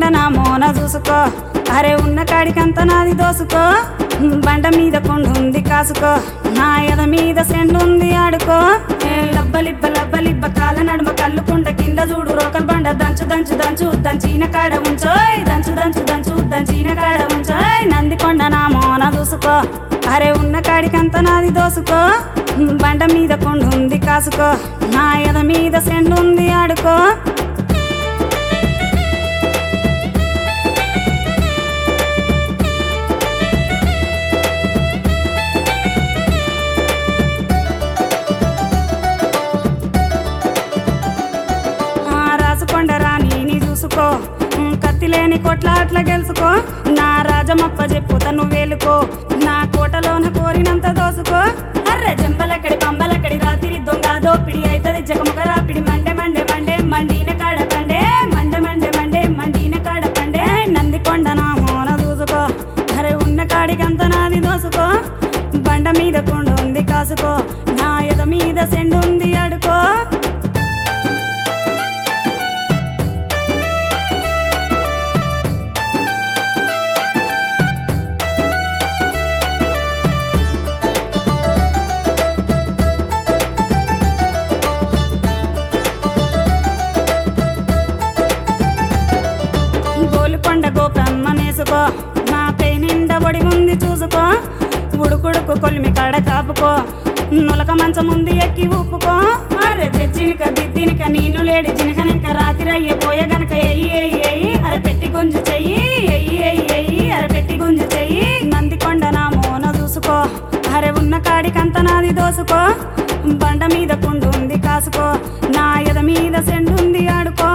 నందికొండ నా మోన చూసుకో అరే ఉన్న కాడికంత నాది దోసుకో బండ మీద కొండుంది కాసుకో నా ఎద మీద సెండుంది ఆడుకో ఏ లబ్బలిబ్బ లబ్బలిబ్బ కాల నడుమ కల్లుకుండ కింద చూడు రోకల్ బండ దంచు దంచు దంచు దంచిన కాడ ఉంచోయ్ దంచు దంచు దంచు దంచిన కాడ ఉంచోయ్ నందికొండ నా మోన చూసుకో అరే ఉన్న కాడికంత నాది దోసుకో బండ మీద కొండుంది కాసుకో నా ఎద మీద సెండుంది ఆడుకో ఆ రాసుకొండ రాణి నీ చూసుకో ఉమ్, కత్తి లేని కొట్లాట్ల గెలుసుకో నా రాజమప్ప చెప్పుత నువ్వేలుకో నా కోటలోన కోరినంత దోసుకో అర్రె చెంపలక్కడి పంబలక్కడి రాత్రి దొంగ దోపిడి అయితది జగముగ రాపిడి మండే మండే మండే మండిన కాడ పండే మండే మండే మండే మండిన కాడ పండే నందికొండ నా మోన చూసుకో అరే ఉన్న కాడికంత నాది దోసుకో బండ మీద కొండ ఉంది కాసుకో నా ఎద మీద సెండు ఉంది అడుకో గోలుకొండ గోపమ్మ నేసుకో నా పై నిండా ఒడి ఉంది చూసుకో ఉడుకుడుకు కొలిమి కాడ కాపుకో నులక మంచం ఉంది ఎక్కి ఊపుకో అరే తెచ్చినిక దిద్దినిక నీళ్ళు లేడి జినకనిక రాత్రి అయ్యే పోయే గనక ఎయ్యి ఎయ్యి ఎయ్యి అరే పెట్టి గుంజు చెయ్యి ఎయ్యి ఎయ్యి ఎయ్యి అరే పెట్టి గుంజు చెయ్యి నందికొండ నా మోన చూసుకో అరే ఉన్న కాడికంత నాది దోసుకో బండ మీద కుండు ఉంది కాసుకో నా ఎద మీద సెండుంది ఆడుకో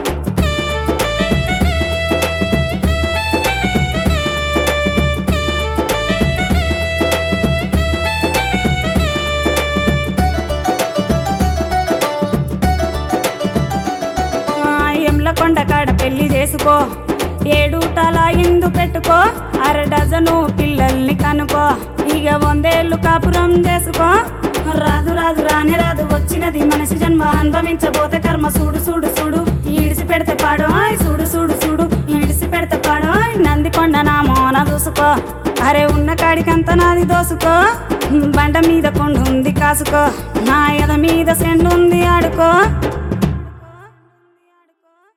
ఆ, ఎమ్లకొండ కాడ పెళ్లి చేసుకో ఏడూటాల ఇందు పెట్టుకో అర డజను పిల్లల్ని కనుకో ఇక వందేళ్ళు కాపురం చేసుకో రాదు రాదు రాని రాదు వచ్చినది మనిషి జన్మ అనుభవించబోతే కర్మ చూడు చూడు చూడు ఈడిసి పెడితే పాడు ఆయ్ చూడు చూడు చూడు ఈడిసి పెడితే పాడు ఆయ్ నందికొండ నా మోన చూసుకో అరే ఉన్న కాడికంత నాది దోసుకో బండ మీద కొండు ఉంది కాసుకో నా ఎద మీద సెండు ఉంది ఆడుకో